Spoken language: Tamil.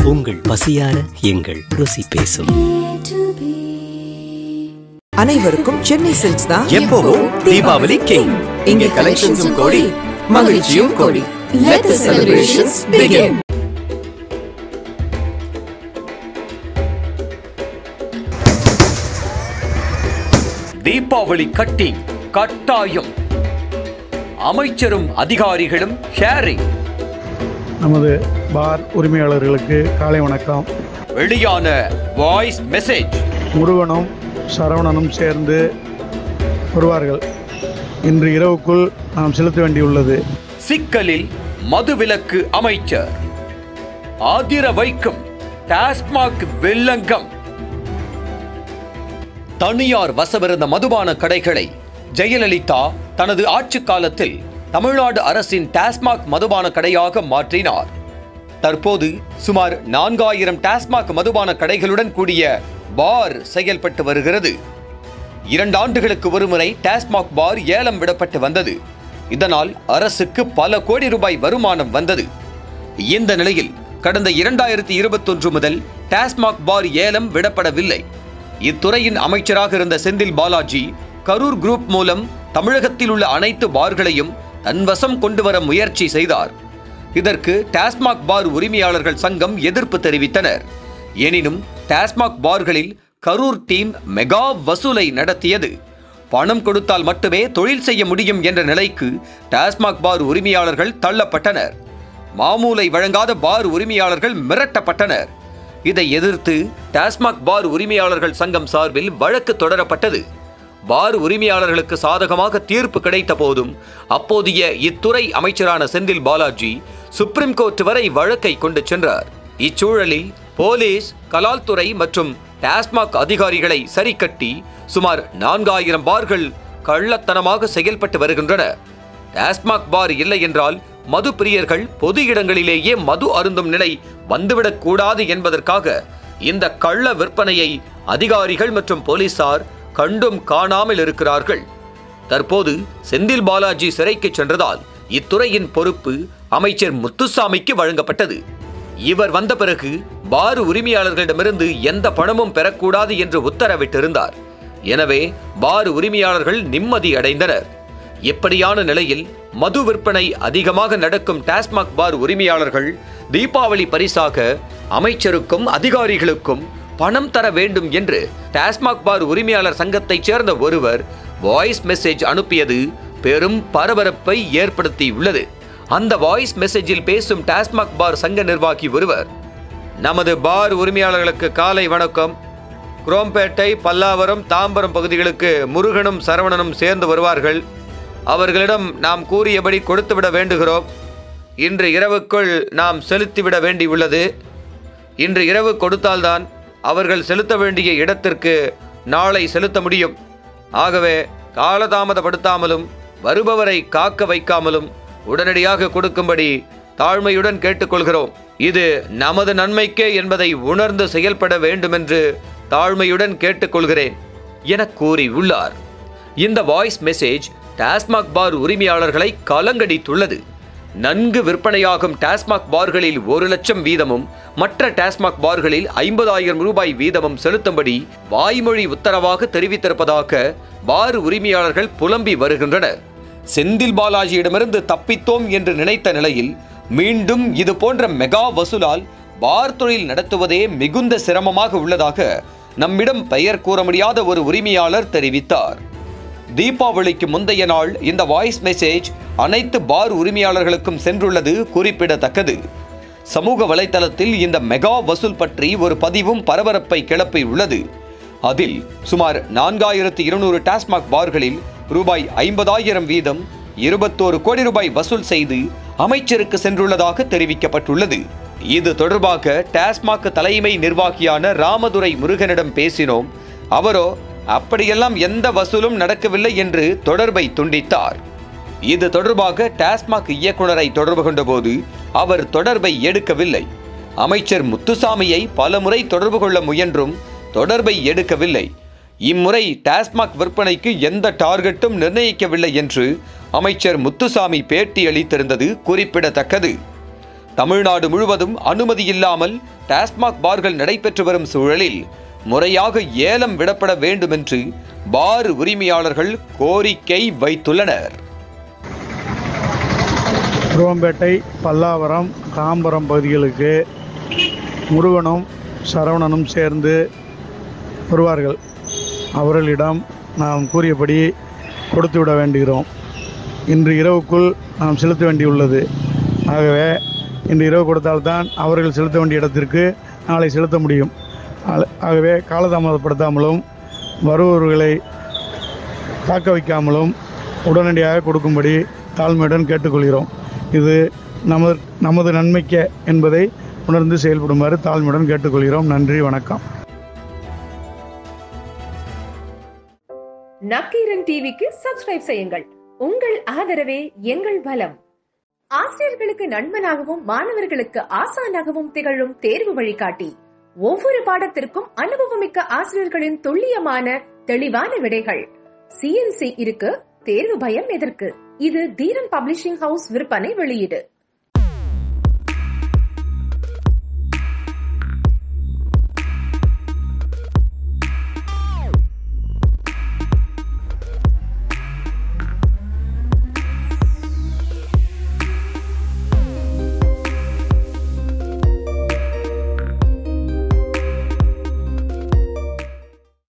உங்கள் பசியார எங்கள் ருசி பேசும் அனைவருக்கும் சென்னை சில்க்ஸ் தான் எப்பவும் தீபாவளி கிங் இங்கே கலெக்ஷன்ஸும் கோடி மகிழ்ச்சியும் கோடி Let the celebrations begin. Deepavali கட்டி கட்டாயம் அமைச்சரும் அதிகாரிகளும் ஷேரிங் நமது பார் உரிமையாளர்களுக்கு காலை வணக்கம் வெளியான வாய்ஸ் மெசேஜ் முருகனும் சரவணனும் சேர்ந்து வருவார்கள் இன்று இரவுக்குள் நாம் செலுத்த வேண்டியுள்ளது சிக்கலில் மதுவிலக்கு அமைச்சர் ஆதிர வைக்கும் டாஸ்மாக் வெள்ளங்கம் தனியார் வசமிருந்த மதுபான கடைகளை ஜெயலலிதா தனது ஆட்சி காலத்தில் தமிழ்நாடு அரசின் டாஸ்மாக் மதுபான கடையாக மாற்றினார் தற்போது சுமார் நான்காயிரம் டாஸ்மாக் மதுபான கடைகளுடன் கூடிய பார் செயல்பட்டு வருகிறது இரண்டு ஆண்டுகளுக்கு ஒருமுறை டாஸ்மாக் பார் ஏலம் விடப்பட்டு வந்தது இதனால் அரசுக்கு பல கோடி ரூபாய் வருமானம் வந்தது இந்த நிலையில் கடந்த இரண்டாயிரத்தி இருபத்தொன்று முதல் டாஸ்மாக் பார் ஏலம் விடப்படவில்லை இத்துறையின் அமைச்சராக இருந்த செந்தில் பாலாஜி கரூர் குரூப் மூலம் தமிழகத்தில் உள்ள அனைத்து பார்களையும் தன்வசம் கொண்டு வர முயற்சி செய்தார் இதற்கு டாஸ்மாக் பார் உரிமையாளர்கள் சங்கம் எதிர்ப்பு தெரிவித்தனர் எனினும் டாஸ்மாக் பார்களில் கரூர் டீம் மெகா வசூலை நடத்தியது பணம் கொடுத்தால் மட்டுமே தொழில் செய்ய முடியும் என்ற நிலைக்கு டாஸ்மாக் பார் உரிமையாளர்கள் தள்ளப்பட்டனர் மாமூலை வழங்காத பார் உரிமையாளர்கள் மிரட்டப்பட்டனர் இதை எதிர்த்து டாஸ்மாக் பார் உரிமையாளர்கள் சங்கம் சார்பில் வழக்கு தொடரப்பட்டது பார் உரிமையாளர்களுக்கு சாதகமாக தீர்ப்பு கிடைத்த போதும் அப்போதைய இத்துறை அமைச்சரான செந்தில் பாலாஜி சுப்ரீம் கோர்ட் வரை வழக்கை கொண்டு சென்றார் இச்சூழலில் போலீஸ் கலால்துறை மற்றும் டாஸ்மாக் அதிகாரிகளை சரிக்கட்டி சுமார் நான்காயிரம் பார்கள் கள்ளத்தனமாக செயல்பட்டு வருகின்றன டாஸ்மாக் பார் இல்லை என்றால் மது பிரியர்கள் பொது இடங்களிலேயே மது அருந்தும் நிலை வந்துவிடக் கூடாது என்பதற்காக இந்த கள்ள விற்பனையை அதிகாரிகள் மற்றும் போலீசார் கண்டும் காணாமல் இருக்கிறார்கள் தற்போது செந்தில் பாலாஜி சிறைக்கு சென்றதால் இத்துறையின் பொறுப்பு அமைச்சர் முத்துசாமிக்கு வழங்கப்பட்டது இவர் வந்த பிறகு பார் உரிமையாளர்களிடமிருந்து எந்த பணமும் பெறக்கூடாது என்று உத்தரவிட்டிருந்தார் எனவே பார் உரிமையாளர்கள் நிம்மதி அடைந்தனர் இப்படியான நிலையில் மது விற்பனை அதிகமாக நடக்கும் டாஸ்மாக் பார் உரிமையாளர்கள் தீபாவளி பரிசாக அமைச்சருக்கும் அதிகாரிகளுக்கும் பணம் தர வேண்டும் என்று டாஸ்மாக் பார் உரிமையாளர் சங்கத்தைச் சேர்ந்த ஒருவர் வாய்ஸ் மெசேஜ் அனுப்பியது பெரும் பரபரப்பை ஏற்படுத்தியுள்ளது அந்த வாய்ஸ் மெசேஜில் பேசும் டாஸ்மாக் பார் சங்க நிர்வாகி ஒருவர் நமது பார் உரிமையாளர்களுக்கு காலை வணக்கம் குரோம்பேட்டை பல்லாவரம் தாம்பரம் பகுதிகளுக்கு முருகனும் சரவணனும் சேர்ந்து வருவார்கள் அவர்களிடம் நாம் கூறியபடி கொடுத்துவிட வேண்டுகிறோம் இன்று இரவுக்குள் நாம் செலுத்திவிட வேண்டியுள்ளது இன்று இரவு கொடுத்தால்தான் அவர்கள் செலுத்த வேண்டிய இடத்திற்கு நாளை செலுத்த முடியும் ஆகவே காலதாமதப்படுத்தாமலும் வருபவரை காக்க வைக்காமலும் உடனடியாக கொடுக்கும்படி தாழ்மையுடன் கேட்டுக்கொள்கிறோம் இது நமது நன்மைக்கே என்பதை உணர்ந்து செயல்பட வேண்டுமென்று தாழ்மையுடன் கேட்டுக்கொள்கிறேன் என கூறியுள்ளார் இந்த வாய்ஸ் மெசேஜ் டாஸ்மாக் பார் உரிமையாளர்களை கலங்கடித்துள்ளது நன்கு விற்பனையாகும் டாஸ்மாக் பார்களில் ஒரு லட்சம் வீதமும் மற்ற டாஸ்மாக் பார்களில் ஐம்பதாயிரம் ரூபாய் வீதமும் செலுத்தும்படி வாய்மொழி உத்தரவாக தெரிவித்திருப்பதாக பார் உரிமையாளர்கள் புலம்பி வருகின்றனர் செந்தில் பாலாஜியிடமிருந்து தப்பித்தோம் என்று நினைத்த நிலையில் மீண்டும் இது போன்ற மெகா வசூலால் பார் தொழில் நடத்துவதே மிகுந்த சிரமமாக உள்ளதாக நம்மிடம் பெயர் கூற முடியாத ஒரு உரிமையாளர் தெரிவித்தார் தீபாவளிக்கு முந்தைய நாள் இந்த வாய்ஸ் மெசேஜ் அனைத்து பார் உரிமையாளர்களுக்கும் சென்றுள்ளது குறிப்பிடத்தக்கது சமூக வலைத்தளத்தில் இந்த மெகா வசூல் பற்றி ஒரு பதிவும் பரபரப்பை கிளப்பியுள்ளது அதில் சுமார் நான்காயிரத்து இருநூறு டாஸ்மாக் பார்களில் ரூபாய் ஐம்பதாயிரம் வீதம் இருபத்தோரு கோடி ரூபாய் வசூல் செய்து அமைச்சருக்கு சென்றுள்ளதாக தெரிவிக்கப்பட்டுள்ளது இது தொடர்பாக டாஸ்மாக் தலைமை நிர்வாகியான ராமதுரை முருகனிடம் பேசினோம் அவரோ அப்படியெல்லாம் எந்த வசூலும் நடக்கவில்லை என்று தொடர்பை துண்டித்தார் இது தொடர்பாக டாஸ்மாக் இயக்குனரை தொடர்பு கொண்டபோது அவர் தொடர்பை எடுக்கவில்லை அமைச்சர் முத்துசாமியை பலமுறை தொடர்பு கொள்ள முயன்றும் தொடர்பை எடுக்கவில்லை இம்முறை டாஸ்மாக் விற்பனைக்கு எந்த டார்கெட்டும் நிர்ணயிக்கவில்லை என்று அமைச்சர் முத்துசாமி பேட்டி அளித்திருந்தது குறிப்பிடத்தக்கது தமிழ்நாடு முழுவதும் அனுமதி இல்லாமல் டாஸ்மாக் பார்கள் நடைபெற்று வரும் சூழலில் முறையாக ஏலம் விடப்பட வேண்டும் என்று பார் உரிமையாளர்கள் கோரிக்கை வைத்துள்ளனர் குருவம்பேட்டை பல்லாவரம் தாம்பரம் பகுதிகளுக்கு முருகனும் சரவணனும் சேர்ந்து வருவார்கள் அவர்களிடம் நாம் கூறியபடி கொடுத்து விட வேண்டுகிறோம் இன்று இரவுக்குள் நாம் செலுத்த வேண்டியுள்ளது ஆகவே இன்று இரவு கொடுத்தால்தான் அவர்கள் செலுத்த வேண்டிய இடத்திற்கு நாளை செலுத்த முடியும் ஆல- ஆகவே காலதாமதப்படுத்தாமலும் வருபவர்களை காக்க வைக்காமலும் உடனடியாக கொடுக்கும்படி தாழ்மையுடன் கேட்டுக்கொள்கிறோம் இது நமது நமது நன்மைக்க என்பதை உணர்ந்து செயல்படுமாறு தாழ்மையுடன் கேட்டுக்கொள்கிறோம் நன்றி வணக்கம் நக்கீரன் டிவிக்கு சப்ஸ்கிரைப் செய்யுங்கள் உங்கள் ஆதரவே எங்கள் பலம் ஆசிரியர்களுக்கு நண்பனாகவும் மாணவர்களுக்கு ஆசானாகவும் திகழும் தேர்வு வழிகாட்டி ஒவ்வொரு பாடத்திற்கும் அனுபவமிக்க ஆசிரியர்களின் துல்லியமான தெளிவான விடைகள் சிஎன்சி இருக்கு தேர்வு பயம் எதற்கு இது தீரன் பப்ளிஷிங் ஹவுஸ் விற்பனை வெளியீடு